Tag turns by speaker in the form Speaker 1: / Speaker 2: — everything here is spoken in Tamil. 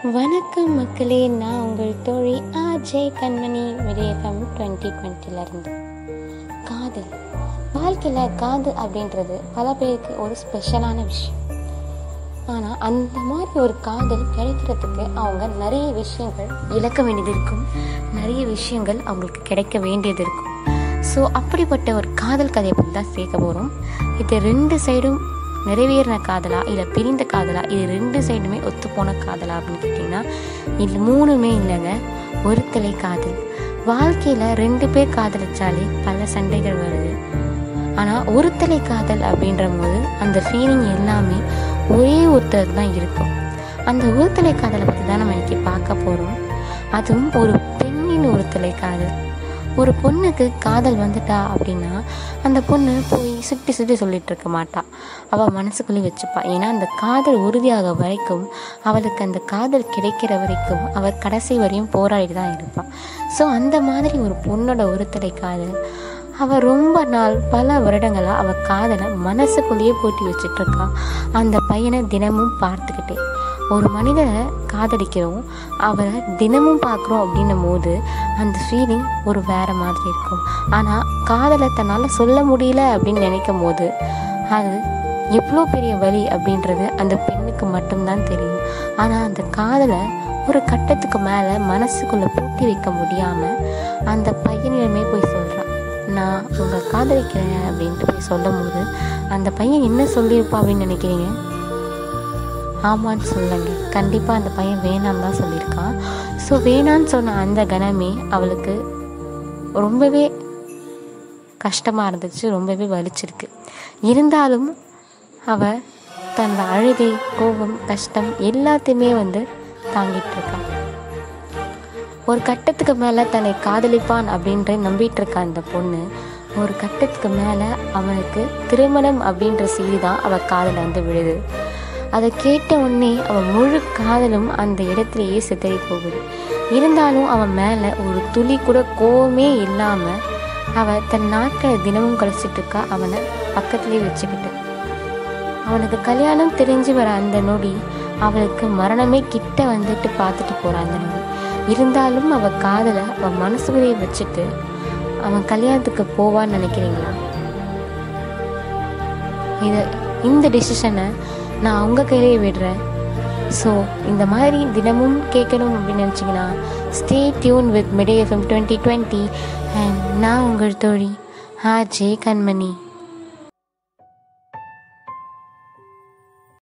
Speaker 1: வணக்கம் மக்களே நான் உங்கள் தோழி ஆஜய் கண்மணி விஜயஃபம் டுவெண்ட்டி டுவெண்ட்டிலேருந்து காதல் வாழ்க்கையில் காதல் அப்படின்றது பல பேருக்கு ஒரு ஸ்பெஷலான விஷயம் ஆனால் அந்த மாதிரி ஒரு காதல் கிடைக்கிறதுக்கு அவங்க நிறைய விஷயங்கள் இழக்க வேண்டியது இருக்கும் நிறைய விஷயங்கள் அவங்களுக்கு கிடைக்க வேண்டியது இருக்கும் ஸோ அப்படிப்பட்ட ஒரு காதல் கதையை பற்றி தான் சேர்க்க போகிறோம் இது ரெண்டு சைடும் நிறைவேறின காதலா இல்லை பிரிந்த காதலா இது ரெண்டு சைடுமே ஒத்துப்போன காதலா அப்படின்னு கேட்டிங்கன்னா இது மூணுமே இல்லைங்க ஒருத்தலை காதல் வாழ்க்கையில் ரெண்டு பேர் காதலிச்சாலே பல சண்டைகள் வருது ஆனால் ஒருத்தலை காதல் அப்படின்ற போது அந்த ஃபீலிங் எல்லாமே ஒரே ஒருத்தர் தான் இருக்கும் அந்த ஒருத்தலை காதலை பற்றி தான் நம்ம இன்னைக்கு பார்க்க போகிறோம் அதுவும் ஒரு பெண்ணின் ஒருத்தலை காதல் ஒரு பொண்ணுக்கு காதல் வந்துட்டா அப்படின்னா அந்த பொண்ணு போய் சுற்றி சுற்றி சொல்லிட்டு இருக்க மாட்டா அவள் மனசுக்குள்ளே வச்சுப்பா ஏன்னா அந்த காதல் உறுதியாக வரைக்கும் அவளுக்கு அந்த காதல் கிடைக்கிற வரைக்கும் அவள் கடைசி வரையும் போராடிட்டு தான் இருப்பாள் ஸோ அந்த மாதிரி ஒரு பொண்ணோட ஒருத்தலை காதல் அவள் ரொம்ப நாள் பல வருடங்களாக அவள் காதலை மனசுக்குள்ளேயே போட்டி வச்சிட்ருக்கா அந்த பையனை தினமும் பார்த்துக்கிட்டே ஒரு மனிதனை காதலிக்கிறோம் அவரை தினமும் பார்க்குறோம் அப்படின்னும் போது அந்த ஃபீலிங் ஒரு வேறு மாதிரி இருக்கும் ஆனால் காதலை தன்னால் சொல்ல முடியல அப்படின்னு நினைக்கும் போது அது எவ்வளோ பெரிய வழி அப்படின்றது அந்த பெண்ணுக்கு மட்டும்தான் தெரியும் ஆனால் அந்த காதலை ஒரு கட்டத்துக்கு மேலே மனசுக்குள்ளே பூட்டி வைக்க முடியாமல் அந்த பையனிடமே போய் சொல்கிறான் நான் உங்களை காதலிக்கிறேன் அப்படின்ட்டு போய் சொல்லும் போது அந்த பையன் என்ன சொல்லியிருப்பா அப்படின்னு நினைக்கிறீங்க ஆமான்னு சொல்லுங்க கண்டிப்பாக அந்த பையன் வேணான்னு தான் சொல்லியிருக்கான் ஸோ வேணான்னு சொன்ன அந்த கணமே அவளுக்கு ரொம்பவே கஷ்டமாக இருந்துச்சு ரொம்பவே வலிச்சிருக்கு இருந்தாலும் அவள் தன்னோட அழுகை கோபம் கஷ்டம் எல்லாத்தையுமே வந்து தாங்கிட்டு இருக்கான் ஒரு கட்டத்துக்கு மேலே தன்னை காதலிப்பான் அப்படின்ற நம்பிட்டு இருக்க அந்த பொண்ணு ஒரு கட்டத்துக்கு மேலே அவனுக்கு திருமணம் அப்படின்ற செய்தி தான் அவள் காதில் வந்து விழுது அதை கேட்ட உடனே அவன் முழு காதலும் அந்த இடத்துலையே சிதறி போகுது இருந்தாலும் அவன் மேலே ஒரு துளி கூட கோவமே இல்லாமல் அவள் தன் நாட்களை தினமும் கழிச்சிட்டு இருக்கா அவனை பக்கத்துலேயே வச்சுக்கிட்டு அவனுக்கு கல்யாணம் தெரிஞ்சு வர அந்த நொடி அவளுக்கு மரணமே கிட்ட வந்துட்டு பார்த்துட்டு போகிறான் அந்த நொடி இருந்தாலும் அவள் காதலை அவன் மனசுக்குள்ளேயே வச்சுட்டு அவன் கல்யாணத்துக்கு போவான்னு நினைக்கிறீங்களா இது இந்த டிசிஷனை நான் உங்கள் கையிலேயே விடுறேன் ஸோ இந்த மாதிரி தினமும் கேட்கணும் அப்படின்னு நினச்சிங்கன்னா stay tune with midday FM twenty twenty and நான் உங்கள் தோழி ஆ ஜே கண்மணி